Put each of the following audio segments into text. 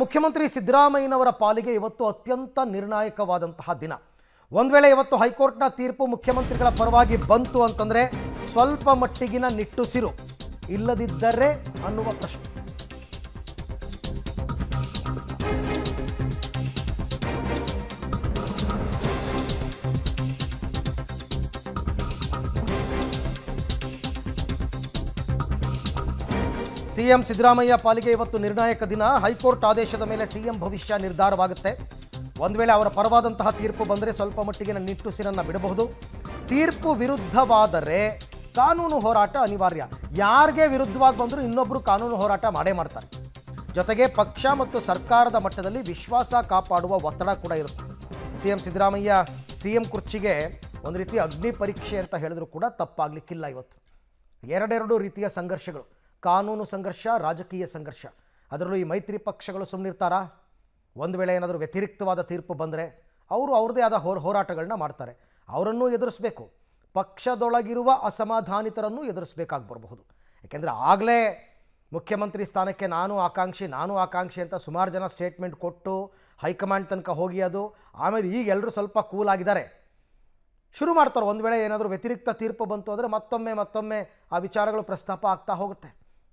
ಮುಖ್ಯಮಂತ್ರಿ ಸಿದ್ದರಾಮಯ್ಯನವರ ಪಾಲಿಗೆ ಇವತ್ತು ಅತ್ಯಂತ ನಿರ್ಣಾಯಕವಾದಂತಹ ದಿನ ಒಂದು ವೇಳೆ ಇವತ್ತು ಹೈಕೋರ್ಟ್ನ ತೀರ್ಪು ಮುಖ್ಯಮಂತ್ರಿಗಳ ಪರವಾಗಿ ಬಂತು ಅಂತಂದರೆ ಸ್ವಲ್ಪ ಮಟ್ಟಿಗಿನ ನಿಟ್ಟುಸಿರು ಇಲ್ಲದಿದ್ದರೆ ಅನ್ನುವ ಪ್ರಶ್ನೆ ಸಿಎಂ ಸಿದ್ದರಾಮಯ್ಯ ಪಾಲಿಗೆ ಇವತ್ತು ನಿರ್ಣಾಯಕ ದಿನ ಹೈಕೋರ್ಟ್ ಆದೇಶದ ಮೇಲೆ ಸಿಎಂ ಭವಿಷ್ಯ ನಿರ್ಧಾರವಾಗುತ್ತೆ ಒಂದು ವೇಳೆ ಅವರ ಪರವಾದಂತಹ ತೀರ್ಪು ಬಂದರೆ ಸ್ವಲ್ಪ ಮಟ್ಟಿಗಿನ ನಿಟ್ಟುಸಿರನ್ನು ಬಿಡಬಹುದು ತೀರ್ಪು ವಿರುದ್ಧವಾದರೆ ಕಾನೂನು ಹೋರಾಟ ಅನಿವಾರ್ಯ ಯಾರಿಗೆ ವಿರುದ್ಧವಾಗಿ ಬಂದರೂ ಇನ್ನೊಬ್ಬರು ಕಾನೂನು ಹೋರಾಟ ಮಾಡೇ ಮಾಡ್ತಾರೆ ಜೊತೆಗೆ ಪಕ್ಷ ಮತ್ತು ಸರ್ಕಾರದ ಮಟ್ಟದಲ್ಲಿ ವಿಶ್ವಾಸ ಕಾಪಾಡುವ ಒತ್ತಡ ಕೂಡ ಇರುತ್ತೆ C M Siddaramaiah C M ಕುರ್ಚಿಗೆ ಒಂದು ರೀತಿ ಅಗ್ನಿ ಪರೀಕ್ಷೆ ಅಂತ ಹೇಳಿದ್ರು ಕೂಡ ತಪ್ಪಾಗಲಿಕ್ಕಿಲ್ಲ ಇವತ್ತು ಎರಡೆರಡು ರೀತಿಯ ಸಂಘರ್ಷಗಳು ಕಾನೂನು ಸಂಘರ್ಷ ರಾಜಕೀಯ ಸಂಘರ್ಷ ಅದರಲ್ಲೂ ಈ ಮೈತ್ರಿ ಪಕ್ಷಗಳು ಸುಮ್ಮನಿರ್ತಾರಾ ಒಂದು ವೇಳೆ ಏನಾದರೂ ವ್ಯತಿರಿಕ್ತವಾದ ತೀರ್ಪು ಬಂದರೆ ಅವರು ಅವ್ರದ್ದೇ ಆದ ಹೋರ್ ಹೋರಾಟಗಳನ್ನ ಮಾಡ್ತಾರೆ ಅವರನ್ನೂ ಎದುರಿಸಬೇಕು ಪಕ್ಷದೊಳಗಿರುವ ಅಸಮಾಧಾನಿತರನ್ನೂ ಎದುರಿಸಬೇಕಾಗಿ ಬರಬಹುದು ಯಾಕೆಂದರೆ ಆಗಲೇ ಮುಖ್ಯಮಂತ್ರಿ ಸ್ಥಾನಕ್ಕೆ ನಾನು ಆಕಾಂಕ್ಷಿ ನಾನು ಆಕಾಂಕ್ಷಿ ಅಂತ ಸುಮಾರು ಜನ ಸ್ಟೇಟ್ಮೆಂಟ್ ಕೊಟ್ಟು ಹೈಕಮಾಂಡ್ ತನಕ ಹೋಗಿ ಅದು ಆಮೇಲೆ ಈಗ ಎಲ್ಲರೂ ಸ್ವಲ್ಪ ಕೂಲ್ ಆಗಿದ್ದಾರೆ ಶುರು ಮಾಡ್ತಾರೆ ಒಂದು ವೇಳೆ ಏನಾದರೂ ವ್ಯತಿರಿಕ್ತ ತೀರ್ಪು ಬಂತು ಅಂದರೆ ಮತ್ತೊಮ್ಮೆ ಮತ್ತೊಮ್ಮೆ ಆ ವಿಚಾರಗಳು ಪ್ರಸ್ತಾಪ ಆಗ್ತಾ ಹೋಗುತ್ತೆ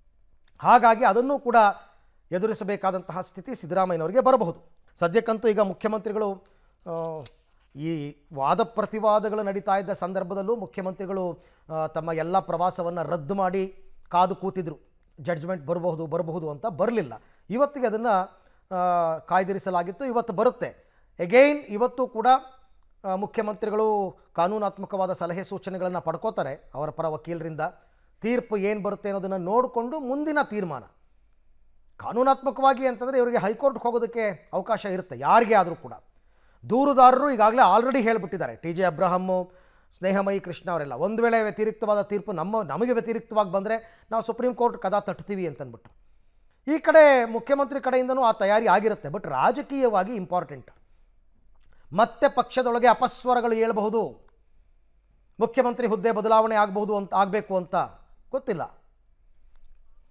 ಹಾಗಾಗಿ ಅದನ್ನು ಕೂಡ ಎದುರಿಸಬೇಕಾದಂತಹ ಸ್ಥಿತಿ ಸಿದ್ದರಾಮಯ್ಯನವರಿಗೆ ಬರಬಹುದು ಸದ್ಯಕ್ಕಂತೂ ಈಗ ಮುಖ್ಯಮಂತ್ರಿಗಳು ಆ, ಈ ವಾದ ಪ್ರತಿವಾದಗಳು ನಡೀತಾ ಇದ್ದ ಸಂದರ್ಭದಲ್ಲೂ ಮುಖ್ಯಮಂತ್ರಿಗಳು ಆ, ತಮ್ಮ ಎಲ್ಲ ಪ್ರವಾಸವನ್ನು ರದ್ದು ಮಾಡಿ ಕಾದು ಕೂತಿದ್ರು ಜಡ್ಜ್ಮೆಂಟ್ ಬರಬಹುದು ಬರಬಹುದು ಅಂತ ಬರಲಿಲ್ಲ ಇವತ್ತಿಗೆ ಅದನ್ನು ಕಾಯ್ದಿರಿಸಲಾಗಿತ್ತು ಇವತ್ತು ಬರುತ್ತೆ ಎಗೈನ್ ಇವತ್ತು ಕೂಡ ಆ, ಮುಖ್ಯಮಂತ್ರಿಗಳು ಕಾನೂನಾತ್ಮಕವಾದ ಸಲಹೆ ಸೂಚನೆಗಳನ್ನು ಪಡ್ಕೋತಾರೆ ಅವರ ಪರ ವಕೀಲರಿಂದ ತೀರ್ಪು ಏನು ಬರುತ್ತೆ ಅನ್ನೋದನ್ನು ನೋಡಿಕೊಂಡು ಮುಂದಿನ ತೀರ್ಮಾನ ಕಾನೂನಾತ್ಮಕವಾಗಿ ಅಂತಂದರೆ ಇವರಿಗೆ ಹೈಕೋರ್ಟ್ಗೆ ಹೋಗೋದಕ್ಕೆ ಅವಕಾಶ ಇರುತ್ತೆ ಯಾರಿಗೇ ಆದರೂ ಕೂಡ ದೂರುದಾರರು ಈಗಾಗಲೇ ಆಲ್ರೆಡಿ ಹೇಳಿಬಿಟ್ಟಿದ್ದಾರೆ ಟಿ ಜೆ ಅಬ್ರಹಮ್ಮು ಸ್ನೇಹಮಯಿ ಕೃಷ್ಣ ಅವರೆಲ್ಲ ಒಂದು ವೇಳೆ ವ್ಯತಿರಿಕ್ತವಾದ ತೀರ್ಪು ನಮ್ಮ ನಮಗೆ ವ್ಯತಿರಿಕ್ತವಾಗಿ ಬಂದರೆ ನಾವು ಸುಪ್ರೀಂ ಕೋರ್ಟ್ ಕದಾ ತಟ್ತೀವಿ ಅಂತಂದ್ಬಿಟ್ಟು ಈ ಕಡೆ ಮುಖ್ಯಮಂತ್ರಿ ಕಡೆಯಿಂದನೂ ಆ ತಯಾರಿ ಆಗಿರುತ್ತೆ ಬಟ್ ರಾಜಕೀಯವಾಗಿ ಇಂಪಾರ್ಟೆಂಟ್ ಮತ್ತೆ ಪಕ್ಷದೊಳಗೆ ಅಪಸ್ವರಗಳು ಏಳಬಹುದು ಮುಖ್ಯಮಂತ್ರಿ ಹುದ್ದೆ ಬದಲಾವಣೆ ಆಗಬಹುದು ಅಂತ ಆಗಬೇಕು ಅಂತ ಗೊತ್ತಿಲ್ಲ